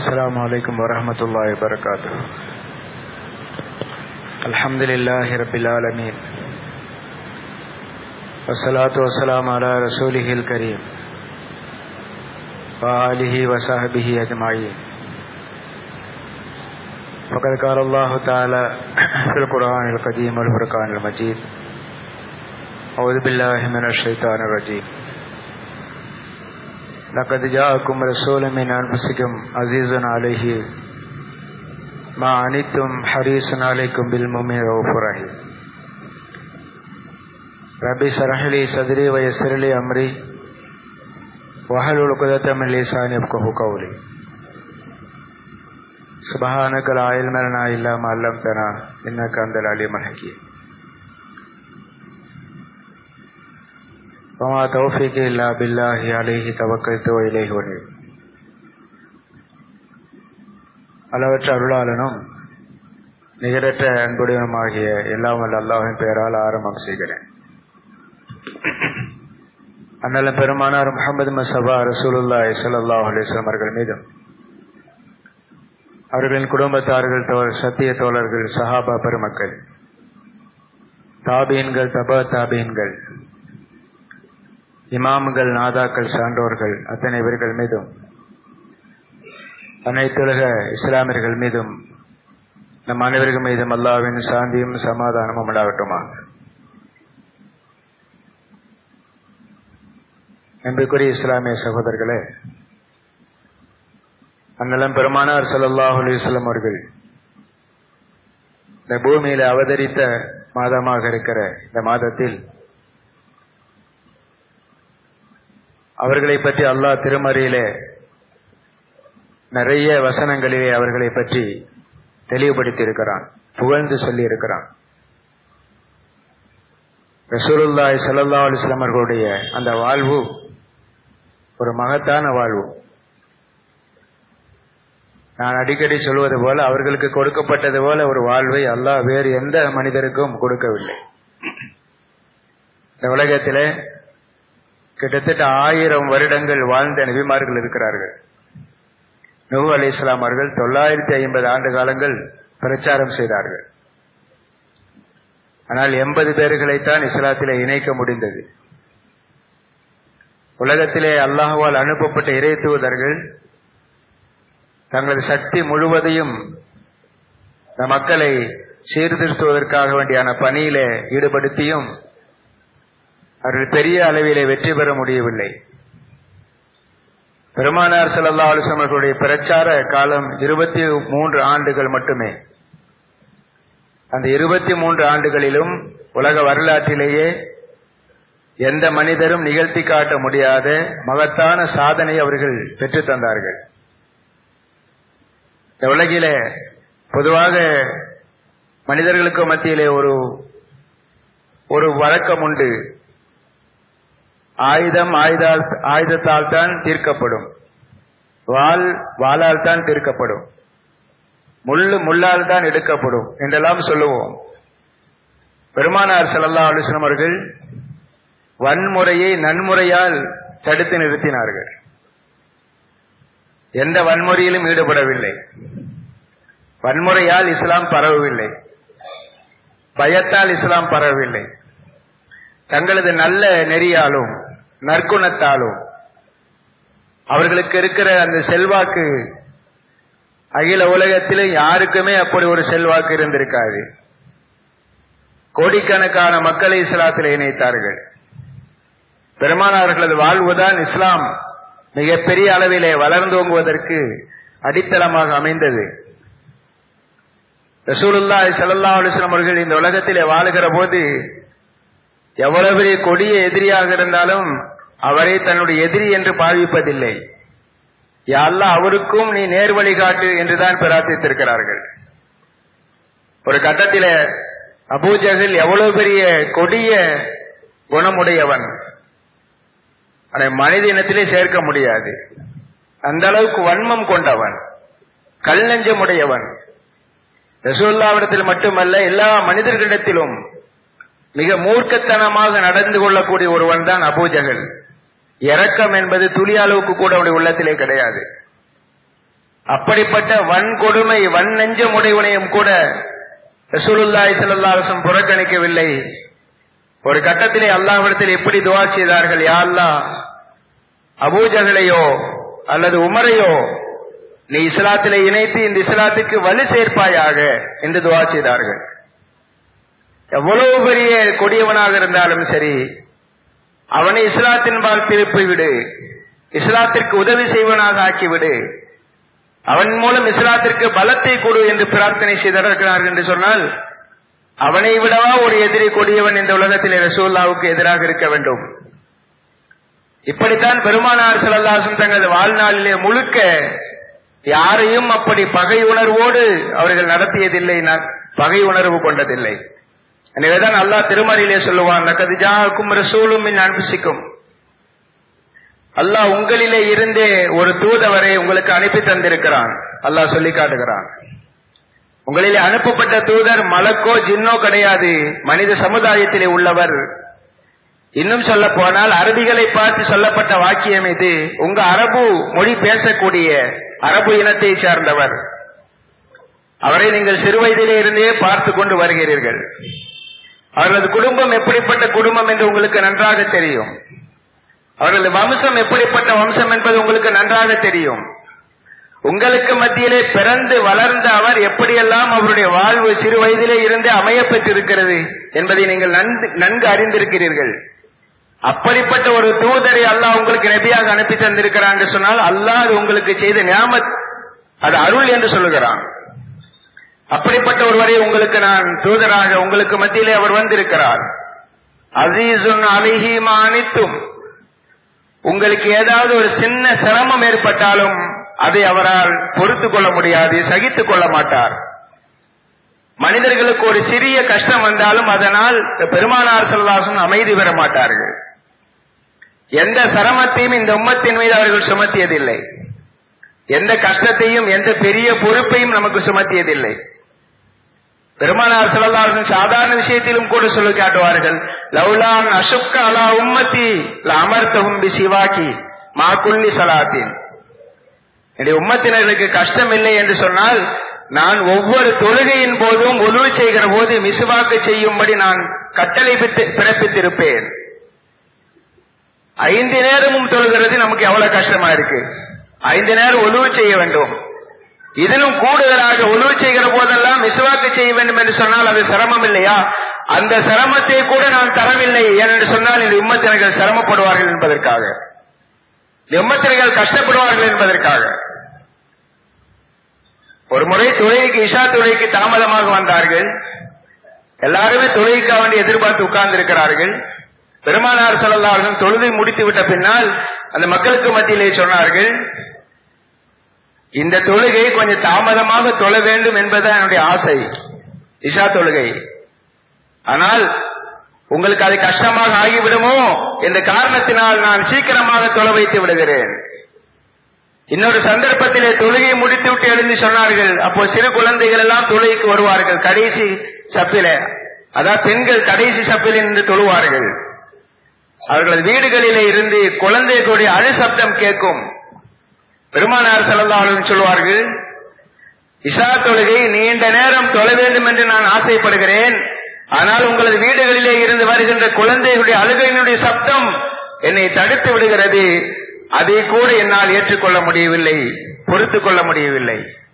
السلام عليكم ورحمة الله وبركاته الحمد لله رب العالمين والصلاة والسلام على رسوله الكريم وآله وصحبه أجمعين فقد قال الله تعالى في القرآن القديم والفرقان المجيد أعوذ بالله من الشيطان الرجيم لقد جاءكم رسول من أنفسكم عزيز عليه ما عنتم حريص عليكم بالمؤمن رؤوف رحيم ربي اشرح لي صدري ويسر لي أمري واحلل عقدة من لساني يفقهوا قولي سبحانك لا علم لنا إلا ما علمتنا إنك أنت العليم الحكيم وما توفيقي إلا بالله عليه توكلت وإليه ونيب அளவற்ற அருளாளனும் நிகரற்ற அன்புடையனுமாகிய எல்லாம் வல்ல அல்லாஹின் பெயரால் ஆரம்பம் செய்கிறேன் அண்ணலம் பெருமானார் முகமது மசபா ரசூலுல்லா சல்லாஹ் அலிஸ்லாம் அவர்கள் மீதும் அவர்களின் குடும்பத்தார்கள் தோழர் சத்திய தோழர்கள் சஹாபா பெருமக்கள் தாபீன்கள் தபா தாபீன்கள் இமாம்கள் நாதாக்கள் சான்றோர்கள் அத்தனை பேர்கள் மீதும் அனைத்துலக இஸ்லாமியர்கள் மீதும் நம் அனைவர்கள் மீதும் அல்லாவின் சாந்தியும் சமாதானமும் உண்டாகட்டுமா என்பதுக்குரிய இஸ்லாமிய சகோதரர்களே அந்நிலம் பெருமானார் சல்லாஹ் அலிஸ்லாம் அவர்கள் இந்த பூமியில அவதரித்த மாதமாக இருக்கிற இந்த மாதத்தில் அவர்களை பற்றி அல்லாஹ் திருமறையிலே நிறைய வசனங்களிலே அவர்களை பற்றி தெளிவுபடுத்தி இருக்கிறான் புகழ்ந்து சொல்லி இருக்கிறான் ரசூலுல்லாய் சல்லா அலிஸ்லாம் அவர்களுடைய அந்த வாழ்வு ஒரு மகத்தான வாழ்வு நான் அடிக்கடி சொல்வது போல அவர்களுக்கு கொடுக்கப்பட்டது போல ஒரு வாழ்வை அல்லாஹ் வேறு எந்த மனிதருக்கும் கொடுக்கவில்லை இந்த உலகத்திலே கிட்டத்தட்ட ஆயிரம் வருடங்கள் வாழ்ந்த நபிமார்கள் இருக்கிறார்கள் நூ அலி இஸ்லாம் அவர்கள் தொள்ளாயிரத்தி ஐம்பது ஆண்டு காலங்கள் பிரச்சாரம் செய்தார்கள் ஆனால் எண்பது பேர்களைத்தான் இஸ்லாத்திலே இணைக்க முடிந்தது உலகத்திலே அல்லாஹுவால் அனுப்பப்பட்ட இறை தூதர்கள் தங்களது சக்தி முழுவதையும் இந்த மக்களை சீர்திருத்துவதற்காக வேண்டியான பணியிலே ஈடுபடுத்தியும் அவர்கள் பெரிய அளவிலே வெற்றி பெற முடியவில்லை பெருமானார் சல்லா அலுவலர்களுடைய பிரச்சார காலம் இருபத்தி மூன்று ஆண்டுகள் மட்டுமே அந்த இருபத்தி மூன்று ஆண்டுகளிலும் உலக வரலாற்றிலேயே எந்த மனிதரும் நிகழ்த்தி காட்ட முடியாத மகத்தான சாதனை அவர்கள் பெற்று தந்தார்கள் இந்த உலகிலே பொதுவாக மனிதர்களுக்கு மத்தியிலே ஒரு ஒரு வழக்கம் உண்டு ஆயுதம் ஆயுதால் ஆயுதத்தால் தான் தீர்க்கப்படும் வாள் வாளால் தான் தீர்க்கப்படும் முள்ளு முள்ளால் தான் எடுக்கப்படும் என்றெல்லாம் சொல்லுவோம் பெருமானார் சல்லா அலுவலம் அவர்கள் வன்முறையை நன்முறையால் தடுத்து நிறுத்தினார்கள் எந்த வன்முறையிலும் ஈடுபடவில்லை வன்முறையால் இஸ்லாம் பரவவில்லை பயத்தால் இஸ்லாம் பரவவில்லை தங்களது நல்ல நெறியாலும் நற்குணத்தாலும் அவர்களுக்கு இருக்கிற அந்த செல்வாக்கு அகில உலகத்திலே யாருக்குமே அப்படி ஒரு செல்வாக்கு இருந்திருக்காது கோடிக்கணக்கான மக்களை இஸ்லாத்தில் இணைத்தார்கள் பெருமானார்களது வாழ்வுதான் இஸ்லாம் மிகப்பெரிய அளவிலே வளர்ந்தோங்குவதற்கு அடித்தளமாக அமைந்தது ரசூலுல்லா சல்லா அலுவலம் அவர்கள் இந்த உலகத்திலே வாழுகிற போது எவ்வளவு பெரிய கொடிய எதிரியாக இருந்தாலும் அவரை தன்னுடைய எதிரி என்று பாவிப்பதில்லை யாழ்லா அவருக்கும் நீ நேர் வழிகாட்டு என்றுதான் பிரார்த்தித்திருக்கிறார்கள் ஒரு கட்டத்தில அபூஜகில் எவ்வளவு பெரிய கொடிய குணமுடையவன் அதை மனித இனத்திலே சேர்க்க முடியாது அந்த அளவுக்கு வன்மம் கொண்டவன் கல் நெஞ்சமுடையவன் ரசூல்லாவிடத்தில் மட்டுமல்ல எல்லா மனிதர்களிடத்திலும் மிக மூர்க்கத்தனமாக நடந்து கொள்ளக்கூடிய ஒருவன் தான் அபூஜகல் இரக்கம் என்பது துளி அளவுக்கு கூட அவருடைய உள்ளத்திலே கிடையாது அப்படிப்பட்ட வன்கொடுமை வன் நெஞ்சம் உடையவனையும் கூட ரசூலுல்லாஹி ஸல்லல்லாஹு அலைஹி வஸல்லம் புறக்கணிக்கவில்லை ஒரு கட்டத்திலே அல்லாஹ்விடத்தில் எப்படி துவா செய்தார்கள் யா அல்லாஹ் அபூஜகலையோ அல்லது உமரையோ நீ இஸ்லாத்திலே இணைத்து இந்த இஸ்லாத்துக்கு வலு சேர்ப்பாயாக என்று துவா செய்தார்கள் எவ்வளவு பெரிய கொடியவனாக இருந்தாலும் சரி அவனை இஸ்லாத்தின்பால் திருப்பி விடு இஸ்லாத்திற்கு உதவி செய்வனாக ஆக்கிவிடு அவன் மூலம் இஸ்லாத்திற்கு பலத்தை கொடு என்று பிரார்த்தனை செய்திருக்கிறார்கள் என்று சொன்னால் அவனை விடவா ஒரு எதிரி கொடியவன் இந்த உலகத்திலே ரசூல்லாவுக்கு எதிராக இருக்க வேண்டும் இப்படித்தான் பெருமானார் செல்லல்லாசும் தங்கள் வாழ்நாளிலே முழுக்க யாரையும் அப்படி பகை உணர்வோடு அவர்கள் நடத்தியதில்லை பகை உணர்வு கொண்டதில்லை எனவேதான் அல்லாஹ் திருமறையிலே சொல்லுவான் நக்கது ஜாக்கும் ரசூலும் மின் அனுப்பிசிக்கும் அல்லாஹ் உங்களிலே இருந்தே ஒரு தூதவரை உங்களுக்கு அனுப்பி தந்திருக்கிறான் அல்லாஹ் சொல்லி காட்டுகிறான் உங்களிலே அனுப்பப்பட்ட தூதர் மலக்கோ ஜின்னோ கிடையாது மனித சமுதாயத்திலே உள்ளவர் இன்னும் சொல்ல போனால் அரபிகளை பார்த்து சொல்லப்பட்ட வாக்கியம் இது உங்க அரபு மொழி பேசக்கூடிய அரபு இனத்தை சார்ந்தவர் அவரை நீங்கள் சிறுவயதிலே இருந்தே பார்த்து கொண்டு வருகிறீர்கள் அவர்களது குடும்பம் எப்படிப்பட்ட குடும்பம் என்று உங்களுக்கு நன்றாக தெரியும் அவர்களது வம்சம் எப்படிப்பட்ட வம்சம் என்பது உங்களுக்கு நன்றாக தெரியும் உங்களுக்கு மத்தியிலே பிறந்து வளர்ந்த அவர் எப்படியெல்லாம் அவருடைய வாழ்வு சிறு வயதிலே இருந்தே அமைய பெற்றிருக்கிறது என்பதை நீங்கள் நன்கு அறிந்திருக்கிறீர்கள் அப்படிப்பட்ட ஒரு தூதரை அல்லாஹ் உங்களுக்கு நபியாக அனுப்பி தந்திருக்கிறான் என்று சொன்னால் அல்லாஹ் அது உங்களுக்கு செய்த ஞாபத் அது அருள் என்று சொல்லுகிறான் அப்படிப்பட்ட ஒருவரை உங்களுக்கு நான் தூதராக உங்களுக்கு மத்தியிலே அவர் வந்திருக்கிறார் அசீசுன் அலிஹி மானித்தும் உங்களுக்கு ஏதாவது ஒரு சின்ன சிரமம் ஏற்பட்டாலும் அதை அவரால் பொறுத்து கொள்ள முடியாது சகித்துக் கொள்ள மாட்டார் மனிதர்களுக்கு ஒரு சிறிய கஷ்டம் வந்தாலும் அதனால் பெருமானார் செல்வாசன் அமைதி பெற மாட்டார்கள் எந்த சிரமத்தையும் இந்த உம்மத்தின் மீது அவர்கள் சுமத்தியதில்லை எந்த கஷ்டத்தையும் எந்த பெரிய பொறுப்பையும் நமக்கு சுமத்தியதில்லை பெருமானார் செல்லல்லாசன் சாதாரண விஷயத்திலும் கூட சொல்லி காட்டுவார்கள் லவ்லான் அசுக்க அலா உம்மத்தி அமர்த்தகும் பி சிவாக்கி மா குல்லி சலாத்தின் என்னுடைய உம்மத்தினர்களுக்கு கஷ்டம் இல்லை என்று சொன்னால் நான் ஒவ்வொரு தொழுகையின் போதும் உதவி செய்கிற போது மிசுவாக்கு செய்யும்படி நான் கட்டளை பிறப்பித்திருப்பேன் ஐந்து நேரமும் தொழுகிறது நமக்கு எவ்வளவு கஷ்டமா இருக்கு ஐந்து நேரம் உதவு செய்ய வேண்டும் இதிலும் கூடுதலாக உதவு செய்கிற போதெல்லாம் மிசுவாக்கு செய்ய வேண்டும் என்று சொன்னால் அது சிரமம் இல்லையா அந்த சிரமத்தை கூட நான் தரவில்லை ஏனென்று சொன்னால் இந்த உம்மத்தினர்கள் சிரமப்படுவார்கள் என்பதற்காக எம்மத்தினர்கள் கஷ்டப்படுவார்கள் என்பதற்காக ஒரு முறை தொழிலுக்கு இஷா தொழிலுக்கு தாமதமாக வந்தார்கள் எல்லாருமே தொழிலுக்கு வேண்டி எதிர்பார்த்து உட்கார்ந்து இருக்கிறார்கள் பெருமானார் செல்லல்லார்கள் தொழுதை முடித்து விட்ட பின்னால் அந்த மக்களுக்கு மத்தியிலே சொன்னார்கள் இந்த தொழுகை கொஞ்சம் தாமதமாக தொழ வேண்டும் என்பதுதான் என்னுடைய ஆசை இஷா தொழுகை ஆனால் உங்களுக்கு அது கஷ்டமாக ஆகிவிடுமோ என்ற காரணத்தினால் நான் சீக்கிரமாக தொழ வைத்து விடுகிறேன் இன்னொரு சந்தர்ப்பத்திலே தொழுகையை முடித்துவிட்டு எழுந்து சொன்னார்கள் அப்போ சிறு குழந்தைகள் எல்லாம் தொழுகைக்கு வருவார்கள் கடைசி சப்பில அதாவது பெண்கள் கடைசி சப்பில் இருந்து தொழுவார்கள் அவர்களது வீடுகளிலே இருந்து குழந்தைகளுடைய அழு சப்தம் கேட்கும் பெருமானார் செல்லல்லாலும் சொல்வார்கள் இஷா தொழுகை நீண்ட நேரம் தொழ வேண்டும் என்று நான் ஆசைப்படுகிறேன் ஆனால் உங்களது வீடுகளிலே இருந்து வருகின்ற குழந்தைகளுடைய அழுகையினுடைய சப்தம் என்னை தடுத்து விடுகிறது அதை கூட என்னால் ஏற்றுக்கொள்ள முடியவில்லை பொறுத்துக் கொள்ள முடியவில்லை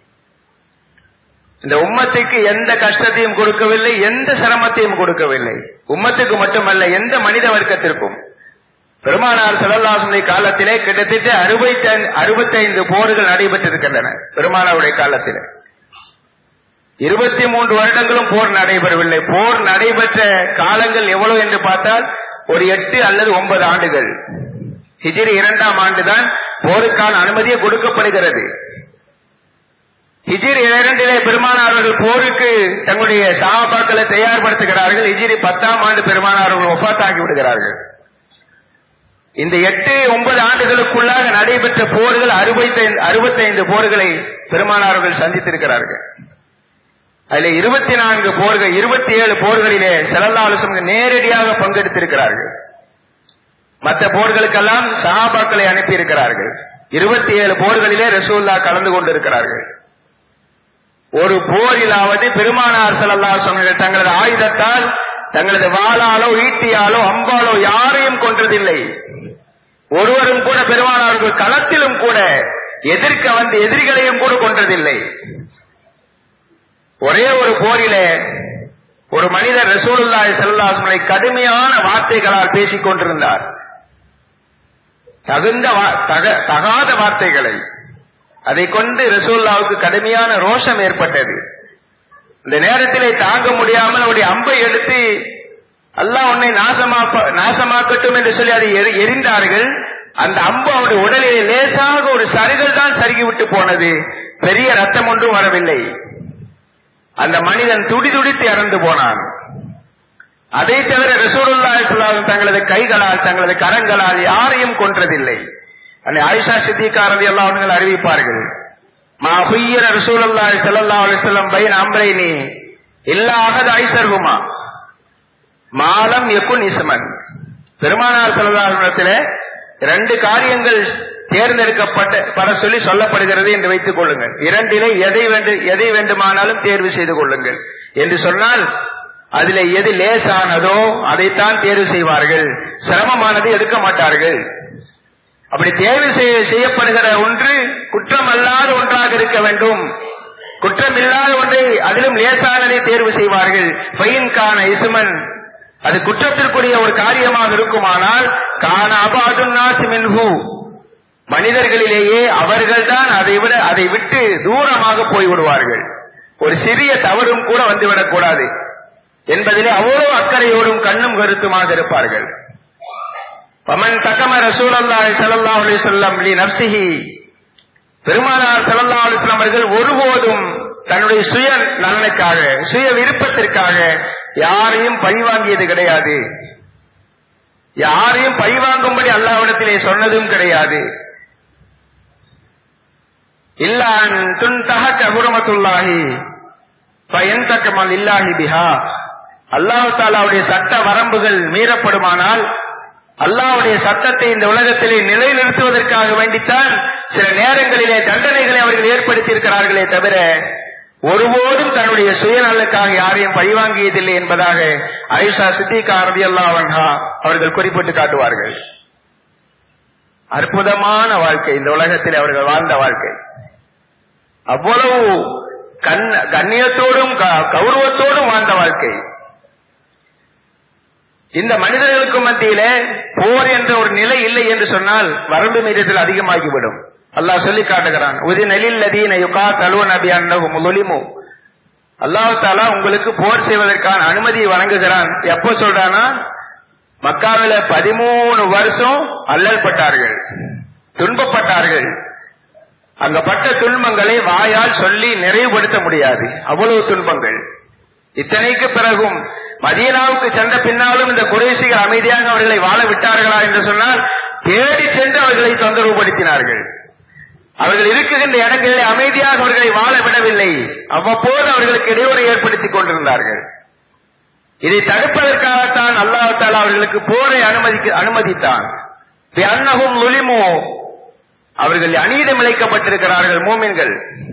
இந்த உம்மத்துக்கு எந்த கஷ்டத்தையும் கொடுக்கவில்லை எந்த சிரமத்தையும் கொடுக்கவில்லை உம்மத்துக்கு மட்டுமல்ல எந்த மனித வர்க்கத்திற்கும் பெருமானார் செலல்லாசுடைய காலத்திலே கிட்டத்தட்ட அறுபத்தி அறுபத்தைந்து போர்கள் நடைபெற்றிருக்கின்றன பெருமானாருடைய காலத்திலே இருபத்தி மூன்று வருடங்களும் போர் நடைபெறவில்லை போர் நடைபெற்ற காலங்கள் எவ்வளவு என்று பார்த்தால் ஒரு எட்டு அல்லது ஒன்பது ஆண்டுகள் ஹிஜிரி இரண்டாம் ஆண்டுதான் போருக்கான அனுமதியை கொடுக்கப்படுகிறது ஹிஜிரி இரண்டிலே பெருமானார்கள் போருக்கு தங்களுடைய சகாபாக்களை தயார்படுத்துகிறார்கள் ஹிஜிரி பத்தாம் ஆண்டு பெருமானார்கள் ஒப்பாத்தாக்கி விடுகிறார்கள் இந்த எட்டு ஒன்பது ஆண்டுகளுக்குள்ளாக நடைபெற்ற போர்கள் அறுபத்தைந்து அறுபத்தைந்து போர்களை பெருமானார்கள் சந்தித்திருக்கிறார்கள் அதில் இருபத்தி நான்கு போர்கள் இருபத்தி ஏழு போர்களிலே செலல்லாலுசம் நேரடியாக பங்கெடுத்திருக்கிறார்கள் மற்ற போர்களுக்கெல்லாம் சகாபாக்களை அனுப்பியிருக்கிறார்கள் இருபத்தி ஏழு போர்களிலே ரசூல்லா கலந்து கொண்டிருக்கிறார்கள் ஒரு போரிலாவது பெருமானார் செல்லல்லா சொன்னார்கள் தங்களது ஆயுதத்தால் தங்களது வாளாலோ ஈட்டியாலோ அம்பாலோ யாரையும் கொன்றதில்லை ஒருவரும் கூட பெருமானார்கள் களத்திலும் கூட எதிர்க்க வந்து எதிரிகளையும் கூட கொன்றதில்லை ஒரே ஒரு போரிலே ஒரு மனிதர் ரசூலுல்லாஹி ஸல்லல்லாஹு கடுமையான வார்த்தைகளால் பேசிக் கொண்டிருந்தார் தகுந்த தகாத வார்த்தைகளை அதை கொண்டு ரசூல்லாவுக்கு கடுமையான ரோஷம் ஏற்பட்டது இந்த நேரத்திலே தாங்க முடியாமல் அவருடைய அம்பை எடுத்து அல்லாஹ் உன்னை நாசமாக்க நாசமாக்கட்டும் என்று சொல்லி அதை எரிந்தார்கள் அந்த அம்பு அவருடைய உடலிலே லேசாக ஒரு சரிதல் தான் சருகிவிட்டு போனது பெரிய ரத்தம் ஒன்றும் வரவில்லை அந்த மனிதன் துடி துடித்து இறந்து போனான் அதை தவிர ரசூலுல்லா இஸ்லாம் தங்களது கைகளால் தங்களது கரங்களால் யாரையும் கொன்றதில்லை அன்னை ஆயிஷா சித்திகாரதி எல்லாம் அவர்கள் அறிவிப்பார்கள் மா ஹுய்யர ரசூலுல்லா ஸல்லல்லாஹு அலைஹி வஸல்லம் பைன அம்ரைனி இல்லா அகத ஐசர்ஹுமா மாலம் யகுன் இஸ்மன் பெருமானார் ஸல்லல்லாஹு அலைஹி ரெண்டு காரியங்கள் தேர்ந்தெடுக்கப்பட்ட பல சொல்லி சொல்லப்படுகிறது என்று வைத்துக் கொள்ளுங்கள் இரண்டிலே எதை வேண்டு எதை வேண்டுமானாலும் தேர்வு செய்து கொள்ளுங்கள் என்று சொன்னால் அதில் எது லேசானதோ அதைத்தான் தேர்வு செய்வார்கள் சிரமமானதை எடுக்க மாட்டார்கள் அப்படி தேர்வு செய்யப்படுகிற ஒன்று குற்றம் அல்லாத ஒன்றாக இருக்க வேண்டும் குற்றம் இல்லாத ஒன்றை அதிலும் லேசானதை தேர்வு செய்வார்கள் பையன்கான இசுமன் அது குற்றத்திற்குரிய ஒரு காரியமாக இருக்குமானால் கான அபாதுன்னாசிமின்ஹூ மனிதர்களிலேயே அவர்கள்தான் அதை விட அதை விட்டு தூரமாக போய்விடுவார்கள் ஒரு சிறிய தவறும் கூட வந்துவிடக் கூடாது என்பதிலே அவ்வளவு அக்கறையோடும் கண்ணும் கருத்துமாக இருப்பார்கள் பமன் தகம ரசூலல்லாஹி ஸல்லல்லாஹு அலைஹி வஸல்லம் லி நஃப்ஸிஹி பெருமானார் ஸல்லல்லாஹு அலைஹி வஸல்லம் அவர்கள் ஒருபோதும் தன்னுடைய சுய நலனுக்காக சுய விருப்பத்திற்காக யாரையும் பழிவாங்கியது கிடையாது யாரையும் பழிவாங்கும்படி அல்லாவிடத்திலே சொன்னதும் கிடையாது இல்லான் துன் தஹக்க ஹுரமத்துல்லாஹி பயன் தக்கமல் இல்லாஹி பிஹா அல்லாஹு தாலாவுடைய சட்ட வரம்புகள் மீறப்படுமானால் அல்லாவுடைய சட்டத்தை இந்த உலகத்திலே நிலைநிறுத்துவதற்காக வேண்டித்தான் சில நேரங்களிலே தண்டனைகளை அவர்கள் ஏற்படுத்தியிருக்கிறார்களே தவிர ஒருபோதும் தன்னுடைய சுயநலனுக்காக யாரையும் பழிவாங்கியதில்லை என்பதாக ஐஷா சித்திகா ரதி அல்லாவன்ஹா அவர்கள் குறிப்பிட்டு காட்டுவார்கள் அற்புதமான வாழ்க்கை இந்த உலகத்தில் அவர்கள் வாழ்ந்த வாழ்க்கை அவ்வளவு கண் கண்ணியத்தோடும் கௌரவத்தோடும் வாழ்ந்த வாழ்க்கை இந்த மனிதர்களுக்கு மத்தியில போர் என்ற ஒரு நிலை இல்லை என்று சொன்னால் வரம்பு மீறத்தில் அதிகமாகிவிடும் அல்லாஹ் சொல்லி காட்டுகிறான் உதி நெலில் லதீன யுகா தலு நபி அன்னகுமுலிமு அல்லாஹ் தாலா உங்களுக்கு போர் செய்வதற்கான அனுமதியை வழங்குகிறான் எப்போ சொல்றானா மக்காவில பதிமூணு வருஷம் அல்லல் பட்டார்கள் துன்பப்பட்டார்கள் அங்க பட்ட துன்பங்களை வாயால் சொல்லி நிறைவுபடுத்த முடியாது அவ்வளவு துன்பங்கள் இத்தனைக்கு பிறகும் மதீனாவுக்கு சென்ற பின்னாலும் இந்த குறைசிகள் அமைதியாக அவர்களை வாழ விட்டார்களா என்று சொன்னால் தேடி சென்று அவர்களை தொந்தரவுபடுத்தினார்கள் அவர்கள் இருக்குகின்ற இடங்களில் அமைதியாக அவர்களை வாழ விடவில்லை அவ்வப்போது அவர்களுக்கு இடையூறு ஏற்படுத்திக் கொண்டிருந்தார்கள் இதை தடுப்பதற்காகத்தான் அல்லாஹால அவர்களுக்கு போரை அனுமதிக்க அனுமதித்தான் அன்னகும் நுலிமோ அவர்கள் அநீதம் இழைக்கப்பட்டிருக்கிறார்கள் மூமின்கள்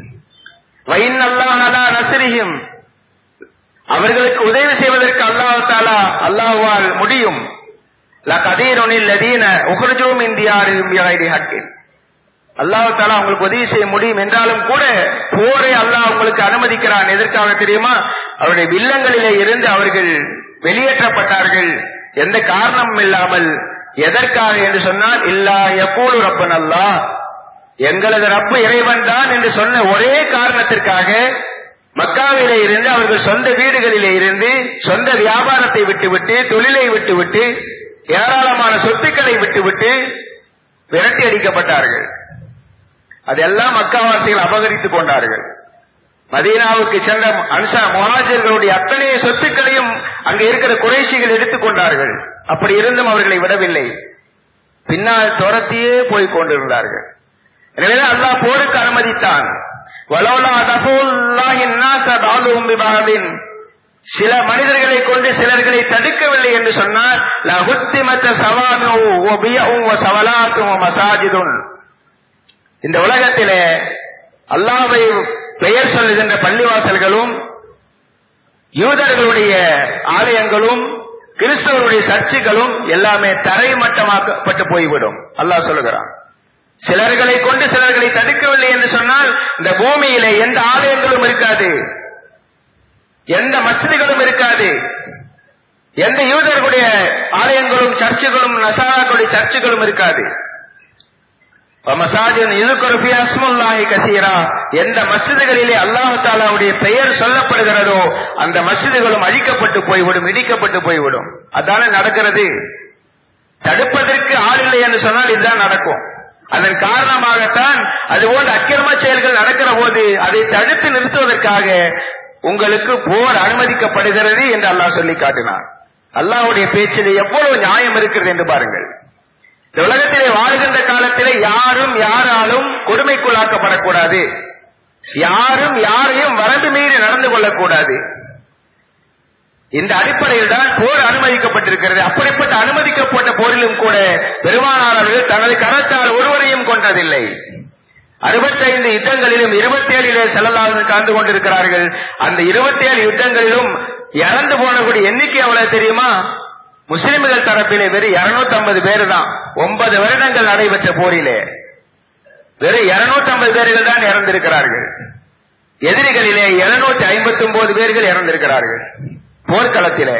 வைன் அல்லாஹலா நசிரியும் அவர்களுக்கு உதவி செய்வதற்கு அல்லாஹாலா அல்லாஹுவால் முடியும் கதீரொனில் லதீன உஹர்ஜூம் இந்தியாரின் ஹக்கின் அல்லாஹ் தாலா உங்களுக்கு உதவி செய்ய முடியும் என்றாலும் கூட போரை அல்லாஹ் உங்களுக்கு அனுமதிக்கிறான் எதற்காக தெரியுமா அவருடைய வில்லங்களிலே இருந்து அவர்கள் வெளியேற்றப்பட்டார்கள் எந்த காரணமும் இல்லாமல் எதற்காக என்று சொன்னால் இல்லா எப்போது ரப்பன் அல்லா எங்களது ரப்பு இறைவன் தான் என்று சொன்ன ஒரே காரணத்திற்காக மக்காவிலே இருந்து அவர்கள் சொந்த வீடுகளிலே இருந்து சொந்த வியாபாரத்தை விட்டுவிட்டு தொழிலை விட்டுவிட்டு ஏராளமான சொத்துக்களை விட்டுவிட்டு விரட்டி அடிக்கப்பட்டார்கள் அதெல்லாம் மக்காவாசிகள் அபகரித்துக் கொண்டார்கள் மதீனாவுக்கு சென்ற அன்சா முஹாஜர்களுடைய அத்தனை சொத்துக்களையும் அங்க இருக்கிற குறைசிகள் எடுத்துக் கொண்டார்கள் அப்படி இருந்தும் அவர்களை விடவில்லை பின்னால் துரத்தியே போய் கொண்டிருந்தார்கள் எனவே அல்லாஹ் போருக்கு அனுமதித்தான் வலோலா தபுல்லாஹின் நாச பாதும் பிபாவின் சில மனிதர்களை கொண்டு சிலர்களை தடுக்கவில்லை என்று சொன்னால் லஹுத்திமத்த சவானு ஒபியும் சவலாத்தும் மசாஜிதுன் இந்த உலகத்திலே அல்லாவை பெயர் சொல்லுகின்ற பள்ளிவாசல்களும் யூதர்களுடைய ஆலயங்களும் கிறிஸ்தவருடைய சர்ச்சுகளும் எல்லாமே தரைமட்டமாக்கப்பட்டு போய்விடும் அல்லாஹ் சொல்லுகிறான் சிலர்களை கொண்டு சிலர்களை தடுக்கவில்லை என்று சொன்னால் இந்த பூமியிலே எந்த ஆலயங்களும் இருக்காது எந்த மசிதிகளும் இருக்காது எந்த யூதர்களுடைய ஆலயங்களும் சர்ச்சுகளும் நசாராக்களுடைய சர்ச்சுகளும் இருக்காது கசீரா எந்த மசிதிகளிலே அல்லாஹு தாலாவுடைய பெயர் சொல்லப்படுகிறதோ அந்த மசிதிகளும் அழிக்கப்பட்டு போய்விடும் இடிக்கப்பட்டு போய்விடும் அதான நடக்கிறது தடுப்பதற்கு ஆள் இல்லை என்று சொன்னால் இதுதான் நடக்கும் அதன் காரணமாகத்தான் அதுபோன்ற அக்கிரம செயல்கள் நடக்கிற போது அதை தடுத்து நிறுத்துவதற்காக உங்களுக்கு போர் அனுமதிக்கப்படுகிறது என்று அல்லாஹ் சொல்லி காட்டினார் அல்லாஹ்வுடைய பேச்சில் எவ்வளவு நியாயம் இருக்கிறது என்று பாருங்கள் இந்த உலகத்திலே வாழ்கின்ற காலத்திலே யாரும் யாராலும் கொடுமைக்குள்ளாக்கப்படக்கூடாது யாரும் யாரையும் வரம்பு மீறி நடந்து கொள்ளக்கூடாது இந்த அடிப்படையில் தான் போர் அனுமதிக்கப்பட்டிருக்கிறது அப்படிப்பட்ட அனுமதிக்கப்பட்ட போரிலும் கூட பெருமானார் அவர்கள் தனது கரத்தால் ஒருவரையும் கொன்றதில்லை அறுபத்தைந்து யுத்தங்களிலும் இருபத்தேழிலே செல்லலாக கலந்து கொண்டிருக்கிறார்கள் அந்த இருபத்தேழு யுத்தங்களிலும் இறந்து போனக்கூடிய எண்ணிக்கை எவ்வளவு தெரியுமா முஸ்லிம்கள் தரப்பிலே வெறும் இருநூத்தி ஐம்பது பேர் தான் ஒன்பது வருடங்கள் நடைபெற்ற போரிலே வெறும் இருநூத்தி ஐம்பது பேர்கள் தான் இறந்திருக்கிறார்கள் எதிரிகளிலே இருநூத்தி ஐம்பத்தி ஒன்பது பேர்கள் இறந்திருக்கிறார்கள் போர்க்களத்திலே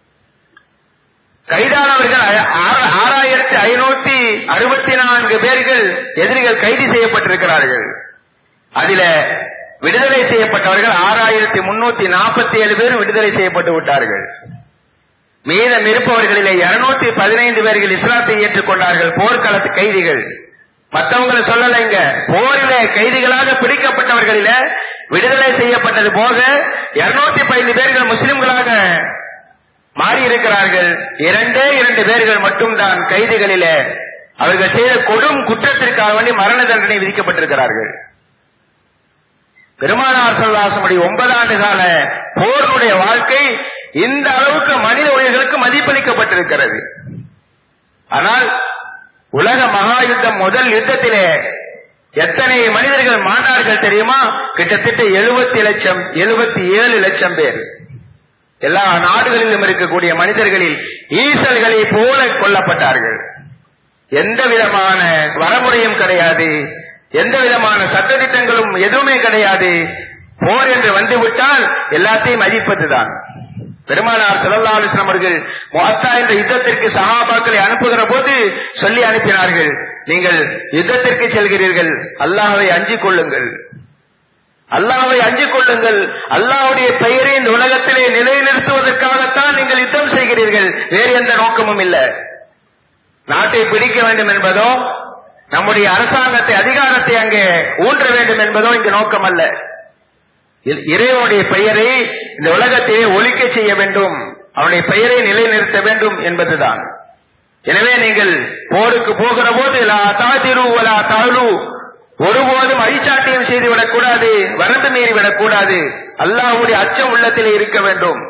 கைதானவர்கள் ஆறாயிரத்தி ஐநூத்தி அறுபத்தி நான்கு பேர்கள் எதிரிகள் கைது செய்யப்பட்டிருக்கிறார்கள் அதில விடுதலை செய்யப்பட்டவர்கள் ஆறாயிரத்தி முன்னூத்தி நாற்பத்தி ஏழு பேர் விடுதலை செய்யப்பட்டு விட்டார்கள் மீதம் இருப்பவர்களிலே இருநூத்தி பதினைந்து பேர்கள் இஸ்லாத்தை ஏற்றுக்கொண்டார்கள் போர்க்களத்து கைதிகள் மற்றவங்களை சொல்லலைங்க போரில கைதிகளாக பிடிக்கப்பட்டவர்களில விடுதலை செய்யப்பட்டது போக இருநூத்தி பதினைந்து பேர்கள் முஸ்லிம்களாக மாறி இருக்கிறார்கள் இரண்டே இரண்டு பேர்கள் மட்டும்தான் கைதிகளில அவர்கள் செய்த கொடும் குற்றத்திற்காக வேண்டி மரண தண்டனை விதிக்கப்பட்டிருக்கிறார்கள் பெருமானார் சொல்லாசமுடைய ஒன்பது ஆண்டு கால போருடைய வாழ்க்கை இந்த அளவுக்கு மனித உயிர்களுக்கு மதிப்பளிக்கப்பட்டிருக்கிறது ஆனால் உலக மகா யுத்தம் முதல் யுத்தத்திலே எத்தனை மனிதர்கள் மாண்டார்கள் தெரியுமா கிட்டத்தட்ட எழுபத்தி லட்சம் எழுபத்தி ஏழு லட்சம் பேர் எல்லா நாடுகளிலும் இருக்கக்கூடிய மனிதர்களில் ஈசல்களை போல கொல்லப்பட்டார்கள் எந்த விதமான வரமுறையும் கிடையாது எந்த விதமான சட்டத்திட்டங்களும் எதுவுமே கிடையாது போர் என்று வந்துவிட்டால் எல்லாத்தையும் மதிப்பதுதான் பெருமானார் சல்லா அலிஸ்லாம் அவர்கள் மொத்தா என்ற யுத்தத்திற்கு சகாபாக்களை அனுப்புகிற போது சொல்லி அனுப்பினார்கள் நீங்கள் யுத்தத்திற்கு செல்கிறீர்கள் அல்லாஹவை அஞ்சிக் கொள்ளுங்கள் அல்லாஹ்வை அஞ்சிக் கொள்ளுங்கள் அல்லாஹ்வுடைய பெயரை இந்த உலகத்திலே நிலைநிறுத்துவதற்காகத்தான் நீங்கள் யுத்தம் செய்கிறீர்கள் வேறு எந்த நோக்கமும் இல்லை நாட்டை பிடிக்க வேண்டும் என்பதோ நம்முடைய அரசாங்கத்தை அதிகாரத்தை அங்கே ஊன்ற வேண்டும் என்பதோ இங்கு நோக்கம் அல்ல இறைவனுடைய பெயரை இந்த உலகத்திலே ஒழிக்க செய்ய வேண்டும் அவனுடைய பெயரை நிலைநிறுத்த வேண்டும் என்பதுதான் எனவே நீங்கள் போருக்கு போகிற போது லா தாதிரு லா தாழு ஒருபோதும் அழிச்சாட்டியம் செய்துவிடக் கூடாது வரம்பு மீறி விடக்கூடாது அல்லாஹ்வுடைய அச்சம் உள்ளத்திலே இருக்க வேண்டும்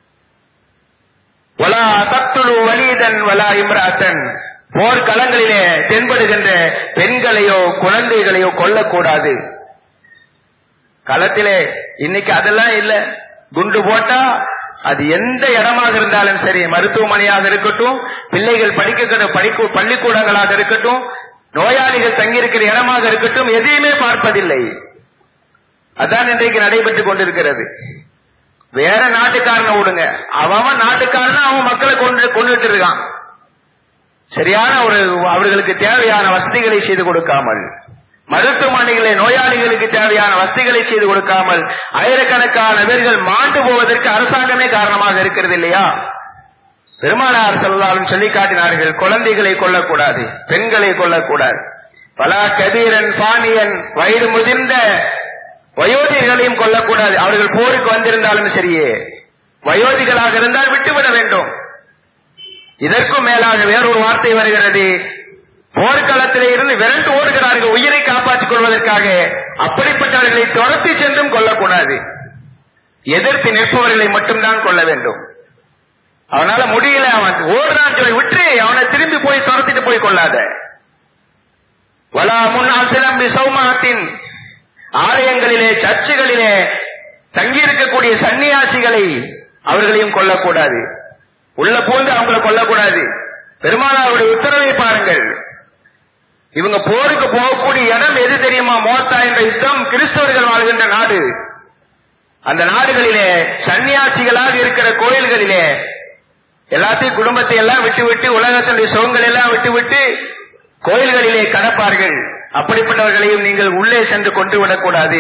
வலா தத்துழு வலீதன் வலா இம்ராத்தன் போர்க்களங்களிலே தென்படுகின்ற பெண்களையோ குழந்தைகளையோ கொல்லக்கூடாது களத்திலே இன்னைக்கு அதெல்லாம் இல்ல குண்டு போட்டா அது எந்த இடமாக இருந்தாலும் சரி மருத்துவமனையாக இருக்கட்டும் பிள்ளைகள் படிக்க படிக்க பள்ளிக்கூடங்களாக இருக்கட்டும் நோயாளிகள் தங்கியிருக்கிற இடமாக இருக்கட்டும் எதையுமே பார்ப்பதில்லை அதான் இன்றைக்கு நடைபெற்றுக் கொண்டிருக்கிறது வேற நாட்டுக்காரனை விடுங்க அவன் நாட்டுக்காரன் அவன் மக்களை கொண்டு கொண்டுட்டு இருக்கான் சரியான ஒரு அவர்களுக்கு தேவையான வசதிகளை செய்து கொடுக்காமல் மருத்துவமனைகளை நோயாளிகளுக்கு தேவையான வசதிகளை செய்து கொடுக்காமல் ஆயிரக்கணக்கான பேர்கள் மாண்டு போவதற்கு அரசாங்கமே காரணமாக இருக்கிறது இல்லையா பெருமானார் செல்லாலும் சொல்லி காட்டினார்கள் குழந்தைகளை கொல்லக்கூடாது பெண்களை கொல்லக்கூடாது பல கபீரன் பாணியன் வயது முதிர்ந்த வயோதிகளையும் கொல்லக்கூடாது அவர்கள் போருக்கு வந்திருந்தாலும் சரியே வயோதிகளாக இருந்தால் விட்டுவிட வேண்டும் இதற்கும் மேலாக வேறொரு வார்த்தை வருகிறது போர்க்களத்திலே இருந்து விரண்டு ஓடுகிறார்கள் உயிரை காப்பாற்றிக் கொள்வதற்காக அப்படிப்பட்டவர்களை துரத்தி சென்றும் கொல்லக்கூடாது எதிர்த்து நிற்பவர்களை மட்டும்தான் கொள்ள வேண்டும் அவனால முடியல அவன் ஓடுறான் சொல்லி விட்டு அவனை திரும்பி போய் துரத்திட்டு போய் கொள்ளாத வலா முன் அசிலம்பி சௌமாத்தின் ஆலயங்களிலே சர்ச்சுகளிலே தங்கியிருக்கக்கூடிய சன்னியாசிகளை அவர்களையும் கொல்லக்கூடாது உள்ள பூந்து அவங்கள கொல்லக்கூடாது பெருமானாருடைய உத்தரவை பாருங்கள் இவங்க போருக்கு போகக்கூடிய இடம் எது தெரியுமா மோத்தா என்ற யுத்தம் கிறிஸ்தவர்கள் வாழ்கின்ற நாடு அந்த நாடுகளிலே சன்னியாசிகளாக இருக்கிற கோயில்களிலே எல்லாத்தையும் குடும்பத்தை எல்லாம் விட்டு விட்டு உலகத்தினுடைய சுகங்கள் எல்லாம் விட்டு விட்டு கோயில்களிலே கடப்பார்கள் அப்படிப்பட்டவர்களையும் நீங்கள் உள்ளே சென்று கொண்டு விடக்கூடாது